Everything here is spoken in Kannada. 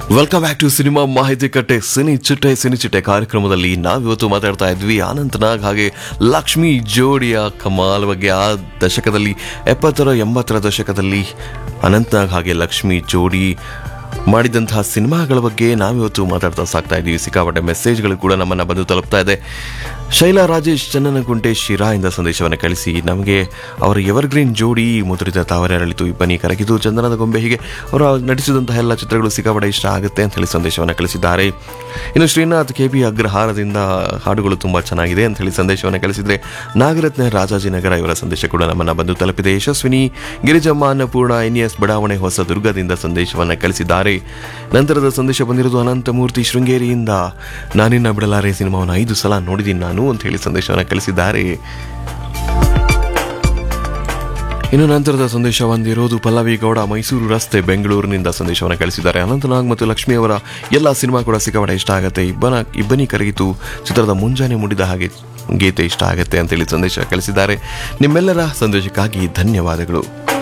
ವೆಲ್ಕಮ್ ಬ್ಯಾಕ್ ಟು ಸಿನಿಮಾ ಮಾಹಿತಿ ಕಟ್ಟೆ ಸಿನಿ ಚಿಟ್ಟೆ ಸಿನಿ ಚಿಟ್ಟೆ ಕಾರ್ಯಕ್ರಮದಲ್ಲಿ ನಾವಿವತ್ತು ಮಾತಾಡ್ತಾ ಇದ್ವಿ ಅನಂತ್ ನಾಗ್ ಹಾಗೆ ಲಕ್ಷ್ಮಿ ಜೋಡಿಯ ಕಮಾಲ್ ಬಗ್ಗೆ ಆ ದಶಕದಲ್ಲಿ ಎಪ್ಪತ್ತರ ಎಂಬತ್ತರ ದಶಕದಲ್ಲಿ ಅನಂತ್ ನಾಗ್ ಹಾಗೆ ಲಕ್ಷ್ಮಿ ಜೋಡಿ ಮಾಡಿದಂತಹ ಸಿನಿಮಾಗಳ ಬಗ್ಗೆ ನಾವಿವತ್ತು ಮಾತಾಡ್ತಾ ಸಾಕ್ತಾ ಇದ್ದೀವಿ ಸಿಕ್ಕಾಪಟ್ಟೆ ಮೆಸೇಜ್ಗಳು ಕೂಡ ನಮ್ಮನ್ನ ಬಂದು ತಲುಪ್ತಾ ಇದೆ ಶೈಲಾ ರಾಜೇಶ್ ಚನ್ನನಗುಂಟೆ ಶಿರಾ ಇಂದ ಸಂದೇಶವನ್ನು ಕಳಿಸಿ ನಮಗೆ ಅವರ ಎವರ್ಗ್ರೀನ್ ಜೋಡಿ ಮುದುರಿದ ತಾವರೆರಳಿತು ಇಬ್ಬನಿ ಕರಗಿತು ಚಂದನದ ಗೊಂಬೆ ಹೀಗೆ ಅವರ ನಟಿಸಿದಂತಹ ಎಲ್ಲ ಚಿತ್ರಗಳು ಸಿಕ್ಕಾಪಟ್ಟೆ ಇಷ್ಟ ಆಗುತ್ತೆ ಅಂತ ಹೇಳಿ ಸಂದೇಶವನ್ನು ಕಳಿಸಿದ್ದಾರೆ ಇನ್ನು ಶ್ರೀನಾಥ್ ಕೆ ಬಿ ಅಗ್ರಹಾರದಿಂದ ಹಾಡುಗಳು ತುಂಬಾ ಚೆನ್ನಾಗಿದೆ ಅಂತ ಹೇಳಿ ಸಂದೇಶವನ್ನು ಕಳಿಸಿದ್ರೆ ನಾಗರತ್ನ ರಾಜಾಜಿನಗರ ಇವರ ಸಂದೇಶ ಕೂಡ ನಮ್ಮನ್ನ ಬಂದು ತಲುಪಿದೆ ಯಶಸ್ವಿನಿ ಗಿರಿಜಮ್ಮ ಅನ್ನಪೂರ್ಣ ಎನ್ ಎಸ್ ಬಡಾವಣೆ ಹೊಸ ದುರ್ಗದಿಂದ ಸಂದೇಶವನ್ನು ಕಳಿಸಿದ್ದಾರೆ ನಂತರದ ಸಂದೇಶ ಬಂದಿರೋದು ಅನಂತಮೂರ್ತಿ ಶೃಂಗೇರಿಯಿಂದ ನಾನಿನ್ನ ಬಿಡಲಾರೆ ಸಿನಿಮಾವನ್ನು ಐದು ಸಲ ನೋಡಿದ್ದೀನಿ ನಾನು ಅಂತ ಹೇಳಿ ಸಂದೇಶವನ್ನು ಕಳಿಸಿದ್ದಾರೆ ಇನ್ನು ನಂತರದ ಸಂದೇಶ ಬಂದಿರೋದು ಪಲ್ಲವಿ ಗೌಡ ಮೈಸೂರು ರಸ್ತೆ ಬೆಂಗಳೂರಿನಿಂದ ಸಂದೇಶವನ್ನು ಕಳಿಸಿದ್ದಾರೆ ಅನಂತನಾಗ್ ಮತ್ತು ಲಕ್ಷ್ಮಿ ಅವರ ಎಲ್ಲ ಸಿನಿಮಾ ಕೂಡ ಸಿಕ್ಕಾಪಟ್ಟೆ ಇಷ್ಟ ಆಗುತ್ತೆ ಇಬ್ಬನ ಇಬ್ಬನಿ ಕರಗಿತು ಚಿತ್ರದ ಮುಂಜಾನೆ ಮುಡಿದ ಹಾಗೆ ಗೀತೆ ಇಷ್ಟ ಆಗುತ್ತೆ ಅಂತೇಳಿ ಸಂದೇಶ ಕಳಿಸಿದ್ದಾರೆ ನಿಮ್ಮೆಲ್ಲರ ಸಂದೇಶಕ್ಕಾಗಿ ಧನ್ಯವಾದಗಳು